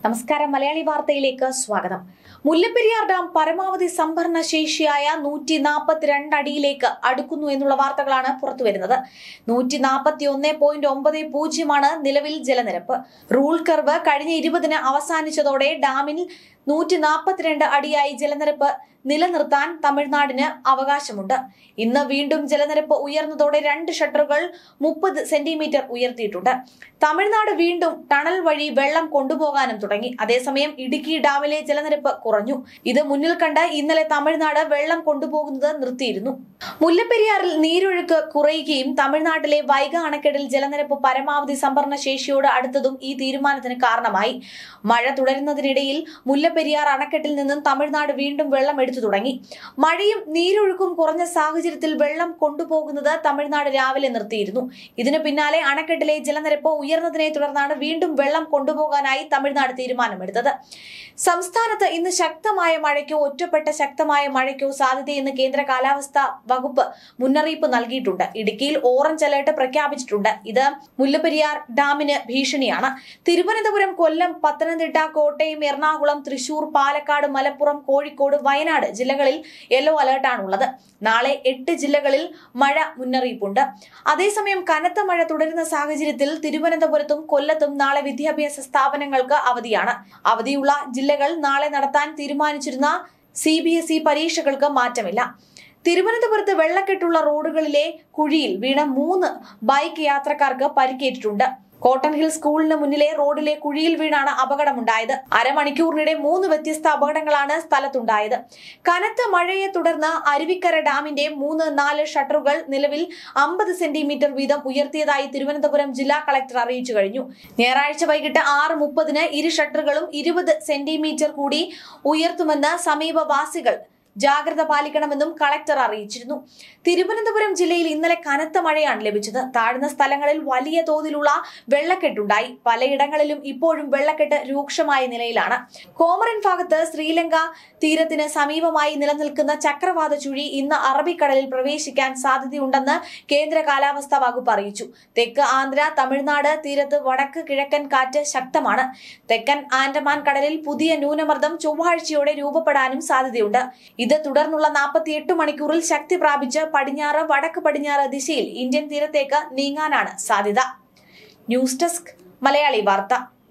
നമസ്കാരം മലയാളി വാർത്തയിലേക്ക് സ്വാഗതം മുല്ലപ്പെരിയാർ ഡാം പരമാവധി സംഭരണ ശേഷിയായ നൂറ്റി നാൽപ്പത്തിരണ്ട് അടിയിലേക്ക് അടുക്കുന്നു എന്നുള്ള വാർത്തകളാണ് പുറത്തുവരുന്നത് നൂറ്റി നാൽപ്പത്തി ഒന്ന് പോയിന്റ് ഒമ്പത് പൂജ്യമാണ് നിലവിൽ ജലനിരപ്പ് റൂൾ കർവ് കഴിഞ്ഞ ഇരുപതിന് അവസാനിച്ചതോടെ ഡാമിൽ നൂറ്റി നാൽപ്പത്തിരണ്ട് അടിയായി ജലനിരപ്പ് നിലനിർത്താൻ തമിഴ്നാടിന് അവകാശമുണ്ട് ഇന്ന് വീണ്ടും ജലനിരപ്പ് ഉയർന്നതോടെ രണ്ട് ഷട്ടറുകൾ മുപ്പത് സെന്റിമീറ്റർ ഉയർത്തിയിട്ടുണ്ട് തമിഴ്നാട് വീണ്ടും ടണൽ വഴി വെള്ളം കൊണ്ടുപോകാനും തുടങ്ങി അതേസമയം ഇടുക്കി ഡാമിലെ ജലനിരപ്പ് കുറഞ്ഞു ഇത് മുന്നിൽ കണ്ട് ഇന്നലെ തമിഴ്നാട് വെള്ളം കൊണ്ടുപോകുന്നത് നിർത്തിയിരുന്നു മുല്ലപ്പെരിയാറിൽ നീരൊഴുക്ക് കുറയുകയും തമിഴ്നാട്ടിലെ വൈഗ അണക്കെട്ടിൽ ജലനിരപ്പ് പരമാവധി സംഭരണ ശേഷിയോട് അടുത്തതും ഈ തീരുമാനത്തിന് കാരണമായി മഴ തുടരുന്നതിനിടയിൽ മുല്ലപ്പെരിയാർ അണക്കെട്ടിൽ നിന്നും തമിഴ്നാട് വീണ്ടും വെള്ളം എടുത്തു തുടങ്ങി മഴയും നീരൊഴുക്കും കുറഞ്ഞ സാഹചര്യത്തിൽ വെള്ളം കൊണ്ടുപോകുന്നത് തമിഴ്നാട് രാവിലെ നിർത്തിയിരുന്നു ഇതിനു പിന്നാലെ അണക്കെട്ടിലെ ജലനിരപ്പ് ഉയർന്നതിനെ തുടർന്നാണ് വീണ്ടും വെള്ളം കൊണ്ടുപോകാനായി തമിഴ്നാട് തീരുമാനമെടുത്തത് സംസ്ഥാനത്ത് ഇന്ന് ശക്തമായ മഴയ്ക്കോ ഒറ്റപ്പെട്ട ശക്തമായ മഴയ്ക്കോ സാധ്യതയെന്ന് കേന്ദ്ര കാലാവസ്ഥാ വകുപ്പ് മുന്നറിയിപ്പ് നൽകിയിട്ടുണ്ട് ഇടുക്കിയിൽ ഓറഞ്ച് അലേർട്ട് പ്രഖ്യാപിച്ചിട്ടുണ്ട് ഇത് മുല്ലപ്പെരിയാർ ഡാമിന് ഭീഷണിയാണ് തിരുവനന്തപുരം കൊല്ലം പത്തനംതിട്ട കോട്ടയം എറണാകുളം തൃശൂർ പാലക്കാട് മലപ്പുറം കോഴിക്കോട് വയനാട് ജില്ലകളിൽ യെല്ലോ അലേർട്ടാണുള്ളത് നാളെ എട്ട് ജില്ലകളിൽ മഴ മുന്നറിയിപ്പുണ്ട് അതേസമയം കനത്ത മഴ തുടരുന്ന സാഹചര്യത്തിൽ തിരുവനന്തപുരത്തും കൊല്ലത്തും നാളെ വിദ്യാഭ്യാസ സ്ഥാപനങ്ങൾക്ക് അവധിയാണ് അവധിയുള്ള ജില്ലകൾ നാളെ നടത്താൻ തീരുമാനിച്ചിരുന്ന സി ബി എസ് ഇ പരീക്ഷകൾക്ക് മാറ്റമില്ല തിരുവനന്തപുരത്ത് വെള്ളക്കെട്ടുള്ള റോഡുകളിലെ കുഴിയിൽ വീണ മൂന്ന് ബൈക്ക് യാത്രക്കാർക്ക് പരിക്കേറ്റിട്ടുണ്ട് കോട്ടൺ ഹിൽ സ്കൂളിന് മുന്നിലെ റോഡിലെ കുഴിയിൽ വീണാണ് അപകടമുണ്ടായത് അരമണിക്കൂറിനിടെ മൂന്ന് വ്യത്യസ്ത അപകടങ്ങളാണ് സ്ഥലത്തുണ്ടായത് കനത്ത മഴയെ തുടർന്ന് അരുവിക്കര ഡാമിന്റെ മൂന്ന് നാല് ഷട്ടറുകൾ നിലവിൽ അമ്പത് സെന്റിമീറ്റർ വീതം ഉയർത്തിയതായി തിരുവനന്തപുരം ജില്ലാ കളക്ടർ അറിയിച്ചു കഴിഞ്ഞു ഞായറാഴ്ച വൈകിട്ട് ആറ് മുപ്പതിന് ഇരു ഷട്ടറുകളും ഇരുപത് സെന്റിമീറ്റർ കൂടി ഉയർത്തുമെന്ന് സമീപവാസികൾ ജാഗ്രത പാലിക്കണമെന്നും കളക്ടർ അറിയിച്ചിരുന്നു തിരുവനന്തപുരം ജില്ലയിൽ ഇന്നലെ കനത്ത മഴയാണ് ലഭിച്ചത് താഴ്ന്ന സ്ഥലങ്ങളിൽ വലിയ തോതിലുള്ള വെള്ളക്കെട്ടുണ്ടായി പലയിടങ്ങളിലും ഇപ്പോഴും വെള്ളക്കെട്ട് രൂക്ഷമായ നിലയിലാണ് കോമറൻ ഭാഗത്ത് ശ്രീലങ്ക തീരത്തിന് സമീപമായി നിലനിൽക്കുന്ന ചക്രവാത ചുഴി ഇന്ന് അറബിക്കടലിൽ പ്രവേശിക്കാൻ സാധ്യതയുണ്ടെന്ന് കേന്ദ്ര കാലാവസ്ഥാ വകുപ്പ് അറിയിച്ചു തെക്ക് ആന്ധ്ര തമിഴ്നാട് തീരത്ത് വടക്ക് കിഴക്കൻ കാറ്റ് ശക്തമാണ് തെക്കൻ ആൻഡമാൻ കടലിൽ പുതിയ ന്യൂനമർദ്ദം ചൊവ്വാഴ്ചയോടെ രൂപപ്പെടാനും സാധ്യതയുണ്ട് ഇത് തുടർന്നുള്ള നാൽപ്പത്തിയെട്ട് മണിക്കൂറിൽ ശക്തി പ്രാപിച്ച് പടിഞ്ഞാറ് വടക്ക് പടിഞ്ഞാറ് ദിശയിൽ ഇന്ത്യൻ തീരത്തേക്ക് നീങ്ങാനാണ് സാധ്യത ന്യൂസ് ഡെസ്ക് മലയാളി വാർത്ത